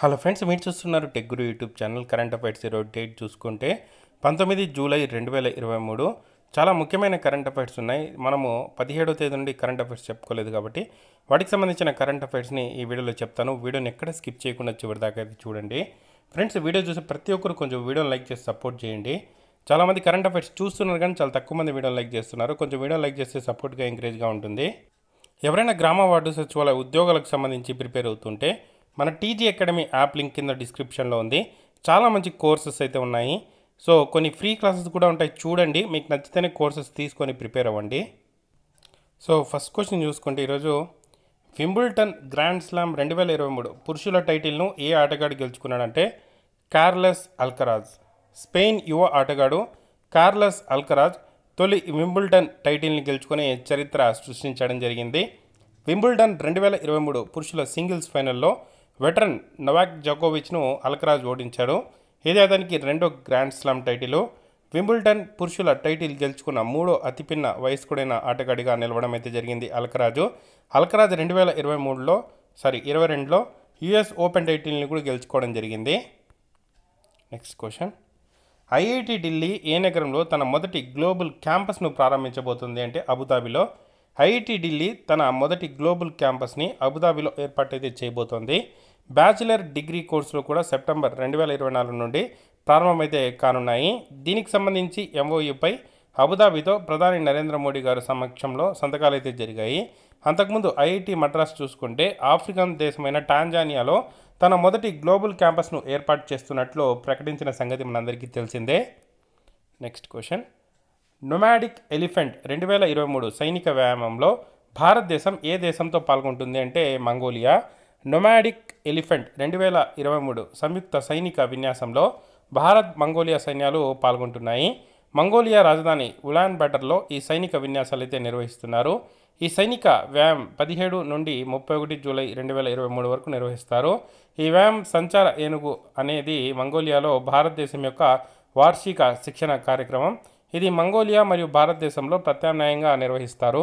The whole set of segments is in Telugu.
హలో ఫ్రెండ్స్ మీరు చూస్తున్నారు tech guru YouTube channel current affairs ఈరోజు డేట్ చూసుకుంటే పంతొమ్మిది జూలై రెండు వేల ఇరవై మూడు చాలా ముఖ్యమైన కరెంట్ అఫైర్స్ ఉన్నాయి మనము పదిహేడో తేదీ నుండి కరెంట్ అఫైర్స్ చెప్పుకోలేదు కాబట్టి వాటికి సంబంధించిన కరెంట్ అఫైర్స్ని ఈ వీడియోలో చెప్తాను వీడియోని ఎక్కడ స్కిప్ చేయకుండా చివరి దాకా అయితే చూడండి ఫ్రెండ్స్ వీడియో చూసి ప్రతి ఒక్కరు కొంచెం వీడియోని లైక్ చేసి సపోర్ట్ చేయండి చాలామంది కరెంట్ అఫైర్స్ చూస్తున్నారు కానీ చాలా తక్కువ మంది వీడియోని లైక్ చేస్తున్నారు కొంచెం వీడియో లైక్ చేస్తే సపోర్ట్గా ఎంకరేజ్గా ఉంటుంది ఎవరైనా గ్రామ వార్డు సచివాలయ ఉద్యోగాలకు సంబంధించి ప్రిపేర్ అవుతుంటే మన టీజీ అకాడమీ యాప్ లింక్ కింద డిస్క్రిప్షన్లో ఉంది చాలా మంచి కోర్సెస్ అయితే ఉన్నాయి సో కొన్ని ఫ్రీ క్లాసెస్ కూడా ఉంటాయి చూడండి మీకు నచ్చితేనే కోర్సెస్ తీసుకొని ప్రిపేర్ అవ్వండి సో ఫస్ట్ క్వశ్చన్ చూసుకుంటే ఈరోజు వింబుల్టన్ గ్రాండ్ స్లామ్ రెండు వేల ఇరవై మూడు పురుషుల టైటిల్ను ఏ ఆటగాడు గెలుచుకున్నాడంటే కార్లెస్ అల్కరాజ్ స్పెయిన్ యువ ఆటగాడు కార్లెస్ అల్కరాజ్ తొలి వింబుల్టన్ టైటిల్ని గెలుచుకుని చరిత్ర సృష్టించడం జరిగింది వింబుల్డన్ రెండు వేల ఇరవై మూడు పురుషుల సింగిల్స్ ఫైనల్లో వెటరన్ నవాక్ జోకోవిచ్ను అల్కరాజ్ ఓడించాడు ఇది అతనికి రెండో గ్రాండ్ స్లామ్ టైటిల్ వింబుల్టన్ పురుషుల టైటిల్ గెలుచుకున్న మూడో అతిపిన్న వయస్కుడైన ఆటగాడిగా నిలవడం అయితే జరిగింది అల్కరాజు అల్కరాజ్ రెండు వేల ఇరవై మూడులో సారీ ఇరవై రెండులో యుఎస్ ఓపెన్ టైటిల్ని కూడా గెలుచుకోవడం జరిగింది నెక్స్ట్ క్వశ్చన్ ఐఐటి ఢిల్లీ ఏ నగరంలో తన మొదటి గ్లోబల్ క్యాంపస్ను ప్రారంభించబోతుంది అంటే అబుదాబిలో ఐఐటి ఢిల్లీ తన మొదటి గ్లోబల్ క్యాంపస్ని అబుదాబిలో ఏర్పాటైతే చేయబోతోంది బ్యాచిలర్ డిగ్రీ కోర్సులు కూడా సెప్టెంబర్ రెండు వేల ఇరవై నాలుగు నుండి ప్రారంభమైతే కానున్నాయి దీనికి సంబంధించి ఎంఓయూపై అబుదాబితో ప్రధాని నరేంద్ర మోడీ గారి సమక్షంలో సంతకాలు అయితే జరిగాయి అంతకుముందు ఐఐటి మద్రాస్ చూసుకుంటే ఆఫ్రికన్ దేశమైన టాంజానియాలో తన మొదటి గ్లోబల్ క్యాంపస్ను ఏర్పాటు చేస్తున్నట్లు ప్రకటించిన సంగతి మనందరికీ తెలిసిందే నెక్స్ట్ క్వశ్చన్ నొమాడిక్ ఎలిఫెంట్ రెండు వేల ఇరవై మూడు సైనిక వ్యాయామంలో భారతదేశం ఏ దేశంతో పాల్గొంటుంది అంటే మంగోలియా నొమాడిక్ ఎలిఫెంట్ రెండు వేల ఇరవై మూడు సంయుక్త సైనిక విన్యాసంలో భారత్ మంగోలియా సైన్యాలు పాల్గొంటున్నాయి మంగోలియా రాజధాని ఉలాన్ బెటర్లో ఈ సైనిక విన్యాసాలు అయితే నిర్వహిస్తున్నారు ఈ సైనిక వ్యాయామం పదిహేడు నుండి ముప్పై ఒకటి జూలై రెండు వేల ఇరవై మూడు వరకు నిర్వహిస్తారు ఈ వ్యాయామం సంచార ఏనుగు అనేది మంగోలియాలో భారతదేశం యొక్క వార్షిక శిక్షణ కార్యక్రమం ఇది మంగోలియా మరియు భారతదేశంలో ప్రత్యామ్నాయంగా నిర్వహిస్తారు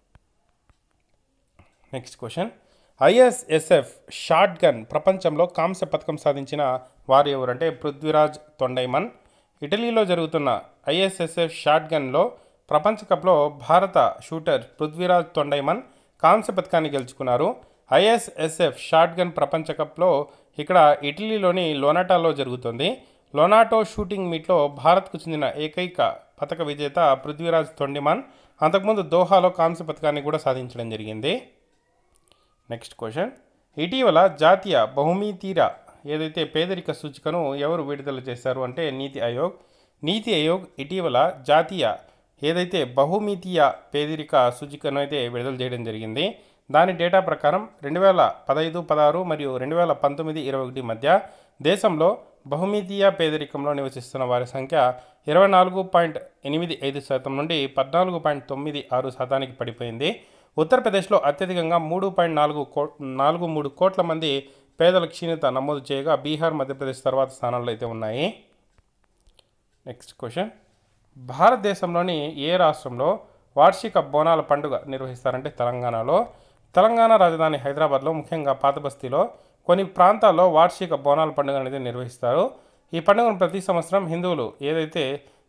next question ISSF shotgun ప్రపంచంలో కాంస్య పథకం సాధించిన వారు ఎవరంటే పృథ్వీరాజ్ తొండైమన్ ఇటలీలో జరుగుతున్న ఐఎస్ఎస్ఎఫ్ షార్ట్ గన్లో ప్రపంచ కప్లో భారత షూటర్ పృథ్వీరాజ్ తొండైమన్ కాంస్య పథకాన్ని గెలుచుకున్నారు ఐఎస్ఎస్ఎఫ్ షార్ట్ గన్ ప్రపంచ కప్లో ఇక్కడ ఇటలీలోని లోనాటాలో జరుగుతుంది లొనాటో షూటింగ్ మీట్లో భారత్కు చెందిన ఏకైక పథక విజేత పృథ్వీరాజ్ తొండిమాన్ అంతకుముందు దోహాలో కాంస్య పథకాన్ని కూడా సాధించడం జరిగింది నెక్స్ట్ క్వశ్చన్ ఇటీవల జాతీయ బహుమీతీర ఏదైతే పేదరిక సూచికను ఎవరు విడుదల చేశారు అంటే నీతి ఆయోగ్ నీతి ఆయోగ్ ఇటీవల జాతీయ ఏదైతే బహుమితీయ పేదరిక సూచికను అయితే విడుదల చేయడం జరిగింది దాని డేటా ప్రకారం రెండు వేల పదహైదు పదహారు మరియు రెండు వేల పంతొమ్మిది ఇరవై ఒకటి మధ్య దేశంలో బహుమితీయ పేదరికంలో నివసిస్తున్న వారి సంఖ్య ఇరవై నాలుగు పాయింట్ ఎనిమిది ఐదు శాతం నుండి పద్నాలుగు పాయింట్ తొమ్మిది ఆరు శాతానికి పడిపోయింది ఉత్తరప్రదేశ్లో అత్యధికంగా మూడు పాయింట్ నాలుగు కో నాలుగు మూడు కోట్ల మంది పేదల క్షీణత నమోదు చేయగా బీహార్ మధ్యప్రదేశ్ తర్వాత స్థానాల్లో అయితే ఉన్నాయి నెక్స్ట్ క్వశ్చన్ భారతదేశంలోని ఏ రాష్ట్రంలో వార్షిక బోనాల పండుగ నిర్వహిస్తారంటే తెలంగాణలో తెలంగాణ రాజధాని హైదరాబాద్లో ముఖ్యంగా పాతబస్తీలో కొన్ని ప్రాంతాల్లో వార్షిక బోనాల పండుగ అనేది నిర్వహిస్తారు ఈ పండుగను ప్రతి సంవత్సరం హిందువులు ఏదైతే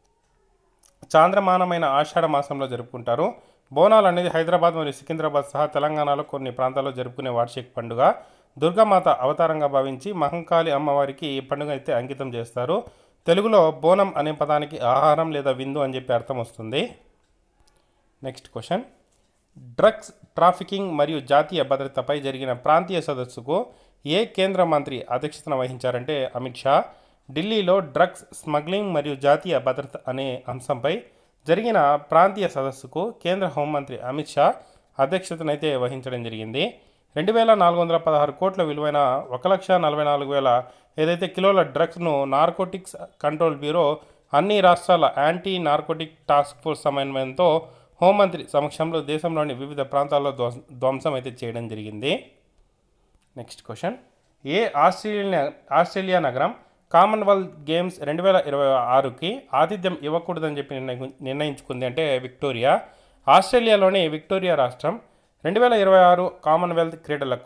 చాంద్రమానమైన ఆషాఢ మాసంలో జరుపుకుంటారు బోనాలు అనేది హైదరాబాద్ మరియు సికింద్రాబాద్ సహా తెలంగాణలో కొన్ని ప్రాంతాల్లో జరుపుకునే వార్షిక పండుగ దుర్గామాత అవతారంగా భావించి మహంకాళి అమ్మవారికి ఈ పండుగ అయితే అంకితం చేస్తారు తెలుగులో బోనం అనే పదానికి ఆహారం లేదా విందు అని చెప్పి అర్థం వస్తుంది నెక్స్ట్ క్వశ్చన్ డ్రగ్స్ ట్రాఫికింగ్ మరియు జాతీయ భద్రతపై జరిగిన ప్రాంతీయ సదస్సుకు ఏ కేంద్ర మంత్రి అధ్యక్షతన వహించారంటే అమిత్ షా ఢిల్లీలో డ్రగ్స్ స్మగ్లింగ్ మరియు జాతీయ భద్రత అనే అంశంపై జరిగిన ప్రాంతీయ సదస్సుకు కేంద్ర హోంమంత్రి అమిత్ షా అధ్యక్షతనైతే వహించడం జరిగింది రెండు వేల నాలుగు వందల పదహారు కోట్ల విలువైన ఒక లక్ష నలభై నాలుగు వేల ఏదైతే కిలోల డ్రగ్స్ను నార్కోటిక్స్ కంట్రోల్ బ్యూరో అన్ని రాష్ట్రాల యాంటీ నార్కోటిక్ టాస్క్ ఫోర్స్ సమన్వయంతో హోంమంత్రి సమక్షంలో దేశంలోని వివిధ ప్రాంతాల్లో ధ్వంసం అయితే చేయడం జరిగింది నెక్స్ట్ క్వశ్చన్ ఏ ఆస్ట్రేలియా ఆస్ట్రేలియా నగరం కామన్వెల్త్ గేమ్స్ రెండు వేల ఇరవై ఆరుకి ఆతిథ్యం ఇవ్వకూడదని చెప్పి నిర్ణయి నిర్ణయించుకుంది అంటే విక్టోరియా ఆస్ట్రేలియాలోని విక్టోరియా రాష్ట్రం రెండు వేల ఇరవై ఆరు కామన్వెల్త్ క్రీడలకు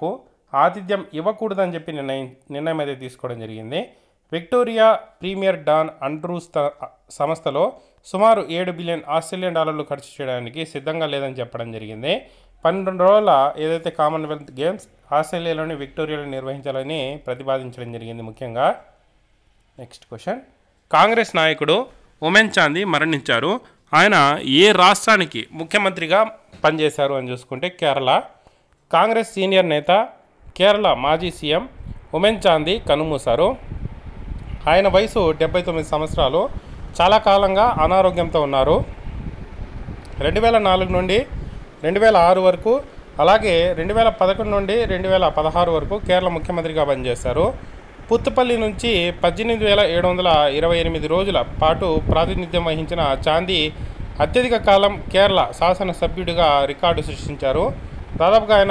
ఆతిథ్యం ఇవ్వకూడదని చెప్పి నిర్ణయం నిర్ణయం అయితే తీసుకోవడం జరిగింది విక్టోరియా ప్రీమియర్ డాన్ అండ్రూస్ త- సంస్థలో సుమారు ఏడు బిలియన్ ఆస్ట్రేలియన్ డాలర్లు ఖర్చు చేయడానికి సిద్ధంగా లేదని చెప్పడం జరిగింది పన్నెండు రోజుల ఏదైతే కామన్వెల్త్ గేమ్స్ ఆస్ట్రేలియాలోని విక్టోరియాలో నిర్వహించాలని ప్రతిపాదించడం జరిగింది ముఖ్యంగా నెక్స్ట్ క్వశ్చన్ కాంగ్రెస్ నాయకుడు ఉమెన్ చాందీ మరణించారు ఆయన ఏ రాష్ట్రానికి ముఖ్యమంత్రిగా పనిచేశారు అని చూసుకుంటే కేరళ కాంగ్రెస్ సీనియర్ నేత కేరళ మాజీ సీఎం ఉమెన్ చాందీ కన్నుమూశారు ఆయన వయసు డెబ్బై తొమ్మిది సంవత్సరాలు చాలా కాలంగా అనారోగ్యంతో ఉన్నారు రెండు వేల నాలుగు నుండి రెండు వేల ఆరు వరకు అలాగే రెండు వేల పదకొండు నుండి రెండు వేల పదహారు వరకు కేరళ ముఖ్యమంత్రిగా పనిచేశారు పుత్తుపల్లి నుంచి పద్దెనిమిది వేల ఏడు వందల ఇరవై ఎనిమిది రోజుల పాటు ప్రాతినిధ్యం వహించిన చాందీ అత్యధిక కాలం కేరళ శాసనసభ్యుడిగా రికార్డు సృష్టించారు దాదాపుగా ఆయన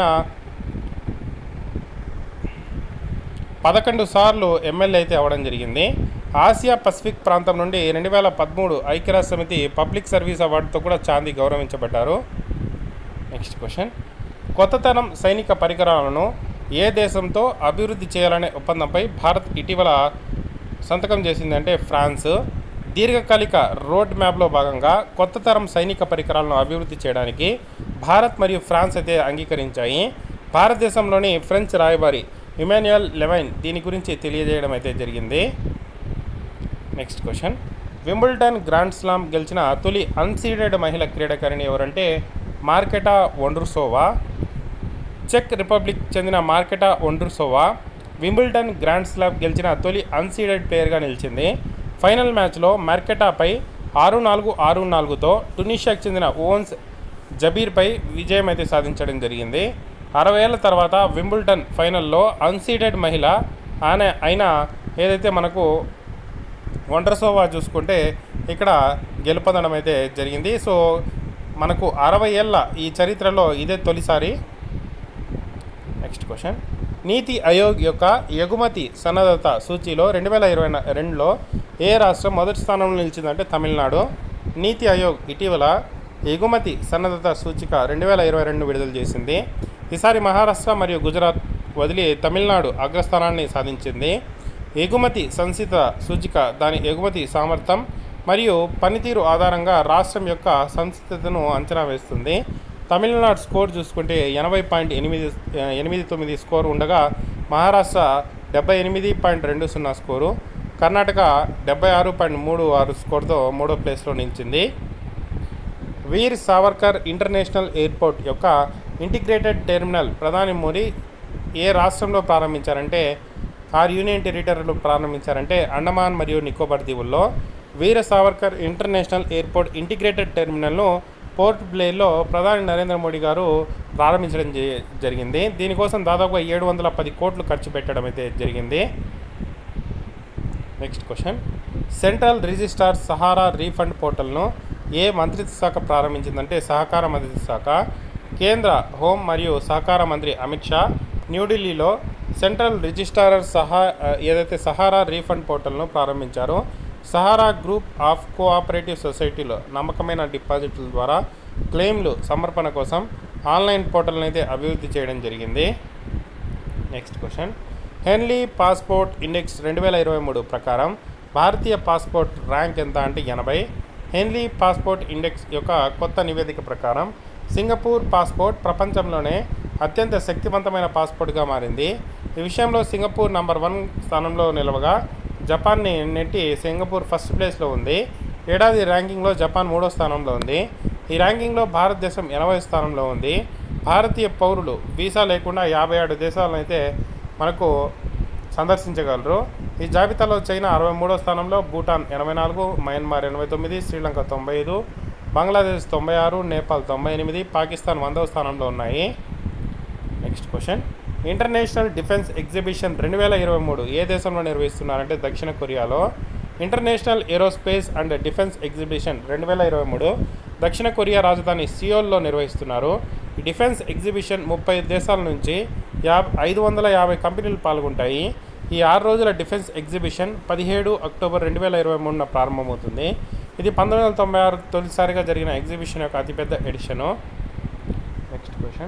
పదకొండు సార్లు ఎమ్మెల్యే అయితే అవ్వడం జరిగింది ఆసియా పసిఫిక్ ప్రాంతం నుండి రెండు వేల పదమూడు ఐక్యరాజ్య సమితి పబ్లిక్ సర్వీస్ అవార్డుతో కూడా చాందీ గౌరవించబడ్డారు నెక్స్ట్ క్వశ్చన్ కొత్త తరం సైనిక పరికరాలను ఏ దేశంతో అభివృద్ధి చేయాలనే ఒప్పందంపై భారత్ ఇటీవల సంతకం చేసిందంటే ఫ్రాన్స్ దీర్ఘకాలిక రోడ్ మ్యాప్లో భాగంగా కొత్త తరం సైనిక పరికరాలను అభివృద్ధి చేయడానికి భారత్ మరియు ఫ్రాన్స్ అయితే అంగీకరించాయి భారతదేశంలోని ఫ్రెంచ్ రాయబారి ఇమాన్యుయల్ లెవైన్ దీని గురించి తెలియజేయడం అయితే జరిగింది next question Wimbledon grand slam గెలిచిన తొలి అన్సీడెడ్ మహిళ క్రీడాకారిణి ఎవరంటే మార్కెటా ఒండ్రుసోవా చెక్ రిపబ్లిక్ చెందిన Marketa Ondrusova Wimbledon grand slam గెలిచిన తొలి అన్సీడెడ్ ప్లేయర్గా నిలిచింది ఫైనల్ మ్యాచ్లో మార్కెటాపై ఆరు నాలుగు ఆరు నాలుగుతో టునీషియాకు చెందిన ఓన్స్ జబీర్పై విజయం అయితే సాధించడం జరిగింది అరవై ఏళ్ళ తర్వాత వింబుల్టన్ ఫైనల్లో అన్సీడెడ్ మహిళ ఆమె అయిన ఏదైతే మనకు వండర్సోవా చూసుకుంటే ఇక్కడ గెలుపొందడం అయితే జరిగింది సో మనకు అరవై ఏళ్ళ ఈ చరిత్రలో ఇదే తొలిసారి నెక్స్ట్ క్వశ్చన్ నీతి ఆయోగ్ యొక్క ఎగుమతి సన్నద్ధత సూచీలో రెండు వేల ఇరవై రెండులో ఏ రాష్ట్రం మొదటి స్థానంలో నిలిచిందంటే తమిళనాడు నీతి ఆయోగ్ ఇటీవల ఎగుమతి సన్నద్ధత సూచిక రెండు వేల ఇరవై రెండు విడుదల చేసింది ఈసారి మహారాష్ట్ర మరియు గుజరాత్ వదిలి తమిళనాడు అగ్రస్థానాన్ని సాధించింది ఎగుమతి సంసిత సూచిక దాని ఎగుమతి సామర్థ్యం మరియు పనితీరు ఆధారంగా రాష్ట్రం యొక్క సంసిద్ధతను అంచనా వేస్తుంది తమిళనాడు స్కోర్ చూసుకుంటే ఎనభై పాయింట్ ఎనిమిది ఎనిమిది తొమ్మిది స్కోర్ ఉండగా మహారాష్ట్ర డెబ్బై ఎనిమిది పాయింట్ రెండు సున్నా స్కోరు కర్ణాటక డెబ్బై ఆరు పాయింట్ మూడు ఆరు స్కోర్తో మూడో ప్లేస్లో నిలిచింది వీర్ సావర్కర్ ఇంటర్నేషనల్ ఎయిర్పోర్ట్ యొక్క ఇంటిగ్రేటెడ్ టెర్మినల్ ప్రధాని మోడీ ఏ రాష్ట్రంలో ప్రారంభించారంటే ఆరు యూనియన్ టెరిటరీలో ప్రారంభించారంటే అండమాన్ మరియు నికోబార్ దీవుల్లో Veer Savarkar international airport integrated టెర్మినల్ను పోర్ట్ బ్లేర్లో ప్రధాని నరేంద్ర మోడీ గారు ప్రారంభించడం జే- జరిగింది దీనికోసం దాదాపుగా ఏడు వందల పది కోట్లు ఖర్చు పెట్టడం అయితే జరిగింది next question central registrar Sahara refund పోర్టల్ను ఏ మంత్రిత్వ శాఖ ప్రారంభించిందంటే సహకార మంత్రిత్వ శాఖ కేంద్ర హోం మరియు సహకార మంత్రి అమిత్ షా న్యూఢిల్లీలో సెంట్రల్ రిజిస్టారర్ సహా ఆ, ఏదైతే సహారా రీఫండ్ పోర్టల్ను ప్రారంభించారో సహారా గ్రూప్ ఆఫ్ కోఆపరేటివ్ సొసైటీలో నమ్మకమైన డిపాజిట్ల ద్వారా క్లెయిమ్లు సమర్పణ కోసం ఆన్లైన్ పోర్టల్ని అయితే అభివృద్ధి చేయడం జరిగింది next question Henley passport index రెండు వేల ఇరవై మూడు ప్రకారం భారతీయ పాస్పోర్ట్ ర్యాంక్ ఎంత అంటే ఎనభై హెన్లీ పాస్పోర్ట్ ఇండెక్స్ యొక్క కొత్త నివేదిక ప్రకారం సింగపూర్ పాస్పోర్ట్ ప్రపంచంలోనే అత్యంత శక్తివంతమైన పాస్పోర్ట్గా మారింది ఈ విషయంలో సింగపూర్ నంబర్ వన్ స్థానంలో నిలవగా జపాన్ని నెట్టి సింగపూర్ ఫస్ట్ ప్లేస్లో ఉంది ఏడాది ర్యాంకింగ్లో జపాన్ మూడో స్థానంలో ఉంది ఈ ర్యాంకింగ్లో భారతదేశం ఎనభై స్థానంలో ఉంది భారతీయ పౌరులు వీసా లేకుండా యాభై ఏడు దేశాలను అయితే మనకు సందర్శించగలరు ఈ జాబితాలో చైనా అరవై మూడో స్థానంలో భూటాన్ ఎనభై నాలుగు మయన్మార్ ఎనభై తొమ్మిది శ్రీలంక తొంభై ఐదు బంగ్లాదేశ్ తొంభై ఆరు నేపాల్ తొంభై ఎనిమిది పాకిస్తాన్ వందవ స్థానంలో ఉన్నాయి next question international defence exhibition రెండు వేల ఇరవై మూడు ఏ దేశంలో నిర్వహిస్తున్నారంటే దక్షిణ కొరియాలో international aerospace and defence exhibition రెండు వేల ఇరవై మూడు దక్షిణ కొరియా రాజధాని సియోల్లో నిర్వహిస్తున్నారు ఈ డిఫెన్స్ ఎగ్జిబిషన్ ముప్పై దేశాల నుంచి యాభై ఐదు వందల యాభై కంపెనీలు పాల్గొంటాయి ఈ ఆరు రోజుల డిఫెన్స్ ఎగ్జిబిషన్ పదిహేడు అక్టోబర్ రెండు వేల ఇరవై మూడున ప్రారంభమవుతుంది ఇది పంతొమ్మిది వందల తొంభై ఆరు తొలిసారిగా జరిగిన ఎగ్జిబిషన్ యొక్క అతిపెద్ద ఎడిషను నెక్స్ట్ క్వశ్చన్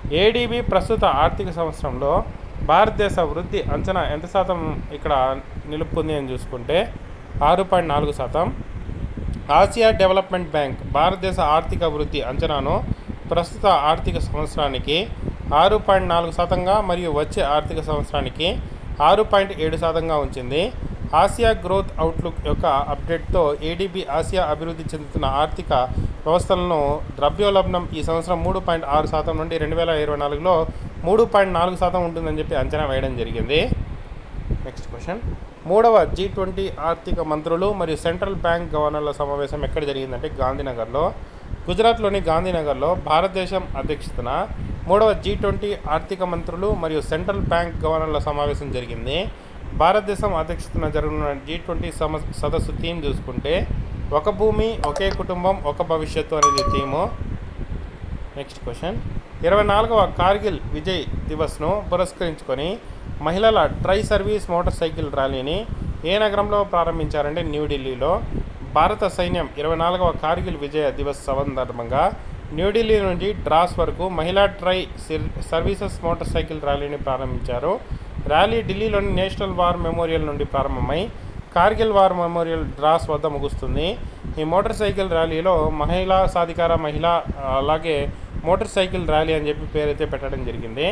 ఏడీబీ ప్రస్తుత ఆర్థిక సంవత్సరంలో భారతదేశ వృద్ధి అంచనా ఎంత శాతం ఇక్కడ నిలుపుకుంది అని చూసుకుంటే ఆరు పాయింట్ నాలుగు శాతం ఆసియా డెవలప్మెంట్ బ్యాంక్ భారతదేశ ఆర్థిక వృద్ధి అంచనాను ప్రస్తుత ఆర్థిక సంవత్సరానికి ఆరు పాయింట్ నాలుగు శాతంగా మరియు వచ్చే ఆర్థిక సంవత్సరానికి ఆరు పాయింట్ ఏడు శాతంగా ఉంచింది ఆసియా గ్రోత్ అవుట్లుక్ యొక్క అప్డేట్తో ఏడీబీ ఆసియా అభివృద్ధి చెందుతున్న ఆర్థిక వ్యవస్థలను ద్రవ్యోల్బణం ఈ సంవత్సరం మూడు పాయింట్ ఆరు శాతం నుండి రెండు వేల ఇరవై నాలుగులో మూడు పాయింట్ నాలుగు శాతం ఉంటుందని చెప్పి అంచనా వేయడం జరిగింది నెక్స్ట్ క్వశ్చన్ మూడవ జీ ట్వంటీ ఆర్థిక మంత్రులు మరియు సెంట్రల్ బ్యాంక్ గవర్నర్ల సమావేశం ఎక్కడ జరిగిందంటే గాంధీనగర్లో గుజరాత్లోని గాంధీనగర్లో భారతదేశం అధ్యక్షతన మూడవ జీ ట్వంటీ ఆర్థిక మంత్రులు మరియు సెంట్రల్ బ్యాంక్ గవర్నర్ల సమావేశం జరిగింది భారతదేశం అధ్యక్షతన జరగనున్న జీ ట్వంటీ సమ సదస్సు థీమ్ చూసుకుంటే ఒక భూమి ఒకే కుటుంబం ఒక భవిష్యత్తు అనేది థీము నెక్స్ట్ క్వశ్చన్ ఇరవై నాలుగవ కార్గిల్ విజయ్ దివస్ను పురస్కరించుకొని మహిళల ట్రై సర్వీస్ మోటార్ సైకిల్ ర్యాలీని ఏ నగరంలో ప్రారంభించారంటే న్యూఢిల్లీలో భారత సైన్యం ఇరవై నాలుగవ కార్గిల్ విజయ దివస్ సందర్భంగా న్యూఢిల్లీ నుండి డ్రాస్ వరకు మహిళా ట్రై సిర్- సర్వీసెస్ మోటార్ సైకిల్ ర్యాలీని ప్రారంభించారు ర్యాలీ ఢిల్లీలోని నేషనల్ వార్ మెమోరియల్ నుండి ప్రారంభమై కార్గిల్ వార్ మెమోరియల్ డ్రాస్ వద్ద ముగుస్తుంది ఈ మోటార్ సైకిల్ ర్యాలీలో మహిళా సాధికార మహిళ అలాగే మోటార్ సైకిల్ ర్యాలీ అని చెప్పి పేరైతే పెట్టడం జరిగింది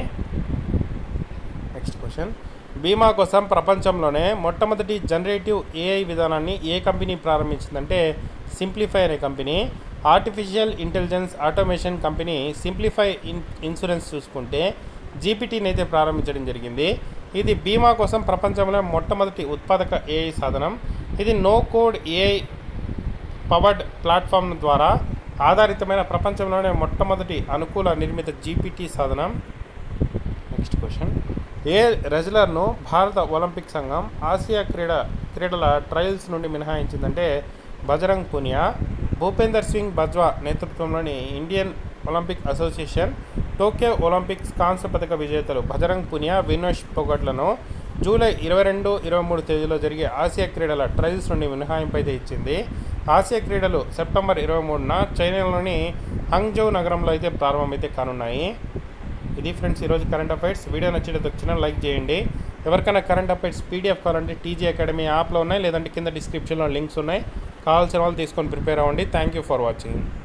నెక్స్ట్ క్వశ్చన్ బీమా కోసం ప్రపంచంలోనే మొట్టమొదటి జనరేటివ్ ఏఐ విధానాన్ని ఏ కంపెనీ ప్రారంభించిందంటే సింప్లిఫై అనే company artificial intelligence automation company Simplify in insurance చూసుకుంటే జీపీటీని అయితే ప్రారంభించడం జరిగింది ఇది బీమా కోసం ప్రపంచంలో మొట్టమొదటి ఉత్పాదక ఏఐ సాధనం ఇది no code AI powered platform ద్వారా ఆధారితమైన ప్రపంచంలోనే మొట్టమొదటి అనుకూల నిర్మిత జీపీటీ సాధనం నెక్స్ట్ క్వశ్చన్ ఏ రెజ్లర్ను భారత ఒలింపిక్ సంఘం ఆసియా క్రీడ క్రీడల ట్రయల్స్ నుండి మినహాయించిందంటే బజరంగ్ పునియా భూపేందర్ సింగ్ బజ్వా నేతృత్వంలోని Indian Olympic Association Tokyo Olympics కాంస్య పథక విజేతలు బజరంగ్ పునియా వినోష్ పొగట్లను జూలై ఇరవై రెండు ఇరవై మూడు తేదీలో జరిగే ఆసియా క్రీడల ట్రయల్స్ నుండి మినహాయింపు అయితే ఇచ్చింది ఆసియా క్రీడలు సెప్టెంబర్ ఇరవై మూడున చైనాలోని హంగ్జౌ నగరంలో అయితే ప్రారంభమైతే కానున్నాయి ఇది ఫ్రెండ్స్ ఈరోజు కరెంట్ అఫైర్స్ వీడియో నచ్చితే వచ్చిన లైక్ చేయండి ఎవరికైనా కరెంట్ అఫైర్స్ పీడిఎఫ్ కావాలంటే టీజీ అకాడమీ యాప్లో ఉన్నాయి లేదంటే కింద డిస్క్రిప్షన్లో లింక్స్ ఉన్నాయి కావాల్సిన వాళ్ళు తీసుకొని ప్రిపేర్ అవ్వండి థ్యాంక్ యూ ఫర్ వాచింగ్